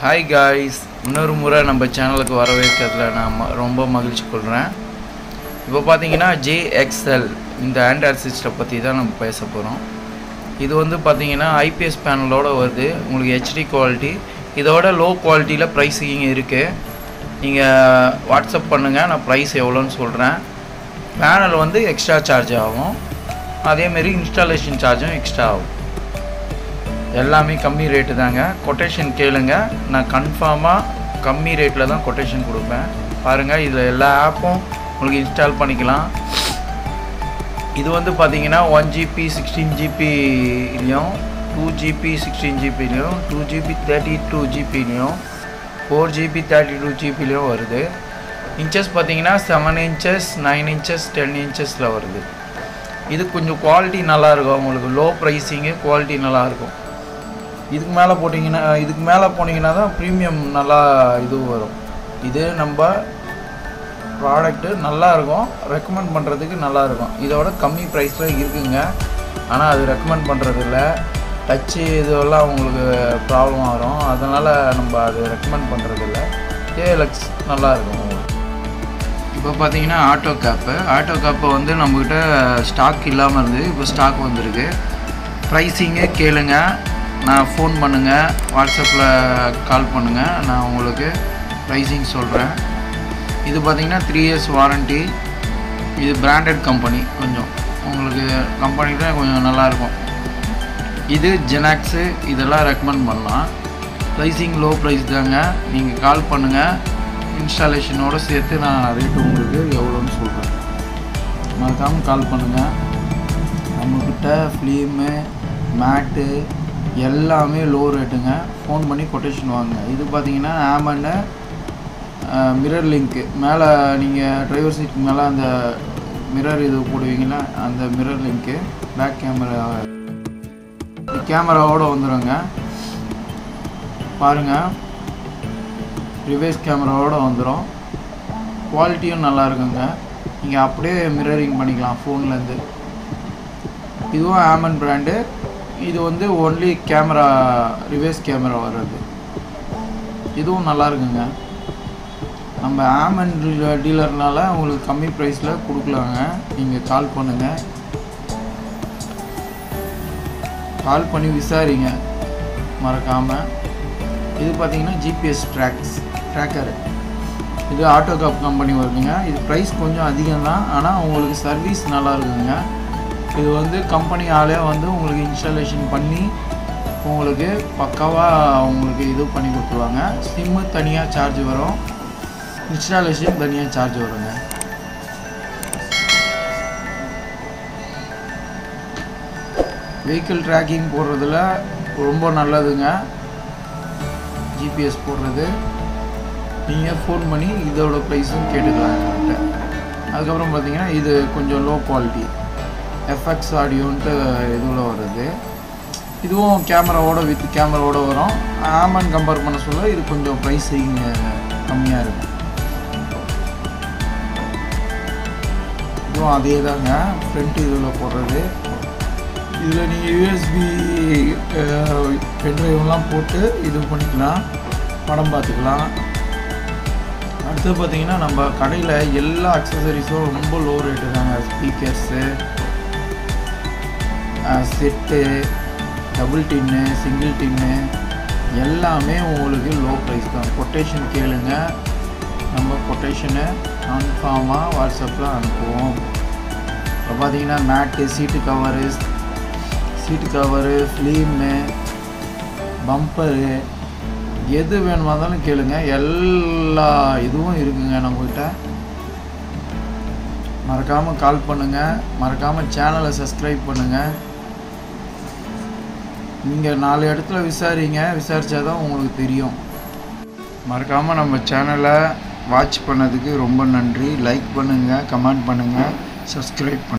hi guys இன்னொரு முறை நம்ம சேனலுக்கு வரவேற்கிறதுல நான் ம- ரொம்ப மகிழ்ச்சி கொள்கிறேன் இப்போ பார்த்தீங்கன்னா ஜேஎக்ஸ்எல் இந்த ஆண்ட்ராய்ட் சிஸ்டம் பற்றி தான் நம்ம பேச போகிறோம் இது வந்து பார்த்தீங்கன்னா ஐபிஎஸ் பேனலோட வருது உங்களுக்கு ஹெச்டி குவாலிட்டி இதோட லோ குவாலிட்டியில் ப்ரைஸிங் இருக்குது நீங்கள் வாட்ஸ்அப் பண்ணுங்கள் நான் ப்ரைஸ் எவ்வளோன்னு சொல்கிறேன் பேனல் வந்து எக்ஸ்ட்ரா சார்ஜ் ஆகும் அதேமாரி இன்ஸ்டாலேஷன் சார்ஜும் எக்ஸ்ட்ரா ஆகும் எல்லாமே கம்மி ரேட்டு தாங்க கொட்டேஷன் கேளுங்க நான் கன்ஃபார்மாக கம்மி ரேட்டில் தான் கொட்டேஷன் கொடுப்பேன் பாருங்கள் இதில் எல்லா ஆப்பும் உங்களுக்கு இன்ஸ்டால் பண்ணிக்கலாம் இது வந்து பார்த்தீங்கன்னா ஒன் ஜிபி சிக்ஸ்டீன் ஜிபிலையும் டூ ஜிபி சிக்ஸ்டீன் ஜிபிலையும் டூ ஜிபி தேர்ட்டி டூ ஜிபிலையும் ஃபோர் ஜிபி தேர்ட்டி டூ ஜிபிலையும் வருது இன்ச்சஸ் பார்த்தீங்கன்னா seven inches nine inches ten இன்ச்சஸில் வருது இது கொஞ்சம் குவாலிட்டி நல்லாயிருக்கும் உங்களுக்கு லோ ப்ரைஸிங்கு குவாலிட்டி நல்லாயிருக்கும் இதுக்கு மேலே போட்டிங்கன்னா இதுக்கு மேலே போனீங்கன்னா தான் ப்ரீமியம் நல்லா இது வரும் இது நம்ம ப்ராடக்ட்டு நல்லா இருக்கும் ரெக்கமெண்ட் பண்ணுறதுக்கு நல்லா இருக்கும் இதோட கம்மி ப்ரைஸில் இருக்குங்க ஆனால் அது ரெக்கமெண்ட் பண்ணுறதில்ல டச்சு இதெல்லாம் உங்களுக்கு ப்ராப்ளம் வரும் அதனால் நம்ம அது ரெக்கமெண்ட் பண்ணுறதில்ல ஏஎல்எக்ஸ் நல்லா இருக்கும் உங்களுக்கு இப்போ பார்த்தீங்கன்னா ஆட்டோ கேப்பு ஆட்டோ கேப்பை வந்து நம்மக்கிட்ட ஸ்டாக் இல்லாமல் இருந்தது இப்போ ஸ்டாக் வந்திருக்கு ப்ரைஸிங்கே கேளுங்க நான் ஃபோன் பண்ணுங்கள் வாட்ஸ்அப்பில் கால் பண்ணுங்கள் நான் உங்களுக்கு ப்ரைஸிங் சொல்கிறேன் இது பார்த்தீங்கன்னா த்ரீ இயர்ஸ் வாரண்ட்டி இது பிராண்டட் கம்பெனி கொஞ்சம் உங்களுக்கு கம்பெனிகிட்ட கொஞ்சம் நல்லாயிருக்கும் இது ஜெனாக்ஸு இதெல்லாம் ரெக்கமெண்ட் பண்ணலாம் ப்ரைஸிங் லோ ப்ரைஸ் தாங்க நீங்கள் கால் பண்ணுங்கள் இன்ஸ்டாலேஷனோடு சேர்த்து நான் ரேட்டு உங்களுக்கு எவ்வளோன்னு சொல்கிறேன் மறக்காமல் கால் பண்ணுங்கள் நம்மக்கிட்ட ஃபிலிமு மேட்டு எல்லாமே லோ ரேட்டுங்க ஃபோன் பண்ணி கொட்டேஷன் வாங்க இது பார்த்தீங்கன்னா ஆமன்னு மிரர் லிங்க்கு மேலே நீங்கள் டிரைவர் சீட் மேலே அந்த மிரர் இது போடுவீங்களா அந்த மிரர் லிங்க்கு பேக் கேமரா கேமராவோடு வந்துடுங்க பாருங்கள் ரிவர்ஸ் கேமராவோடு வந்துடும் குவாலிட்டியும் நல்லா இருக்குங்க நீங்கள் அப்படியே மிரரிங் பண்ணிக்கலாம் ஃபோன்லேருந்து இதுவும் ஆமன் பிராண்டு இது வந்து ஒன்லி கேமரா ரிவர்ஸ் கேமரா வர்றது இதுவும் நல்லா இருக்குங்க நம்ம ஆமன் டீலர்னால உங்களுக்கு கம்மி ப்ரைஸில் கொடுக்கலாங்க நீங்கள் கால் பண்ணுங்கள் கால் பண்ணி விசாரிங்க மறக்காமல் இது பார்த்தீங்கன்னா ஜிபிஎஸ் ட்ராக்ஸ் ட்ராக்கரு இது ஆட்டோ காப் கம்பெனி வருதுங்க இது ப்ரைஸ் கொஞ்சம் அதிகம் தான் ஆனால் உங்களுக்கு சர்வீஸ் நல்லா இருக்குங்க இது வந்து கம்பெனி ஆளே வந்து உங்களுக்கு இன்ஸ்டாலேஷன் பண்ணி உங்களுக்கு பக்காவாக உங்களுக்கு இது பண்ணி கொடுத்துருவாங்க சிம்மு தனியாக சார்ஜ் வரும் இன்ஸ்டாலேஷன் தனியாக சார்ஜ் வருங்க வெஹிக்கிள் ட்ராக்கிங் போடுறதுல ரொம்ப நல்லதுங்க ஜிபிஎஸ் போடுறது நீங்கள் ஃபோன் பண்ணி இதோட ப்ரைஸும் கேட்டுக்கலாம் என்கிட்ட அதுக்கப்புறம் பார்த்தீங்கன்னா இது கொஞ்சம் லோ குவாலிட்டி எஃப்எக்ஸ் ஆடியோன்ட்டு இதில் வருது இதுவும் கேமராவோட வித் கேமராவோட வரும் ஆமன் கம்பேர் பண்ண சொல்ல இது கொஞ்சம் ப்ரைஸிங் கம்மியாக இருக்கும் இதுவும் அதே தாங்க ஃப்ரண்ட் இதில் போடுறது இதில் நீங்கள் யூஎஸ்பி பென்ட்ரைவ்லாம் போட்டு இது பண்ணிக்கலாம் படம் பார்த்துக்கலாம் அடுத்து பார்த்தீங்கன்னா நம்ம கடையில் எல்லா அக்சசரிஸும் ரொம்ப லோ ரேட்டு தாங்க speakers set double DIN single DIN எல்லாமே உங்களுக்கு லோ ப்ரைஸ் தான் கொட்டேஷன் கேளுங்க நம்ம கொட்டேஷனை கன்ஃபார்மாக வாட்ஸ்அப்பில் அனுப்புவோம் இப்போ பார்த்தீங்கன்னா mat seat cover seat cover film bumper எது வேணுமா இருந்தாலும் கேளுங்க எல்லா இதுவும் இருக்குங்க நம்மக்கிட்ட மறக்காமல் கால் பண்ணுங்கள் மறக்காமல் சேனலை சப்ஸ்கிரைப் பண்ணுங்கள் நீங்கள் நாலு இடத்துல விசாரிங்க விசாரித்தா தான் உங்களுக்கு தெரியும் மறக்காமல் நம்ம சேனலை வாட்ச் பண்ணதுக்கு ரொம்ப நன்றி லைக் பண்ணுங்கள் கமெண்ட் பண்ணுங்கள் சப்ஸ்கிரைப் பண்ணுங்கள்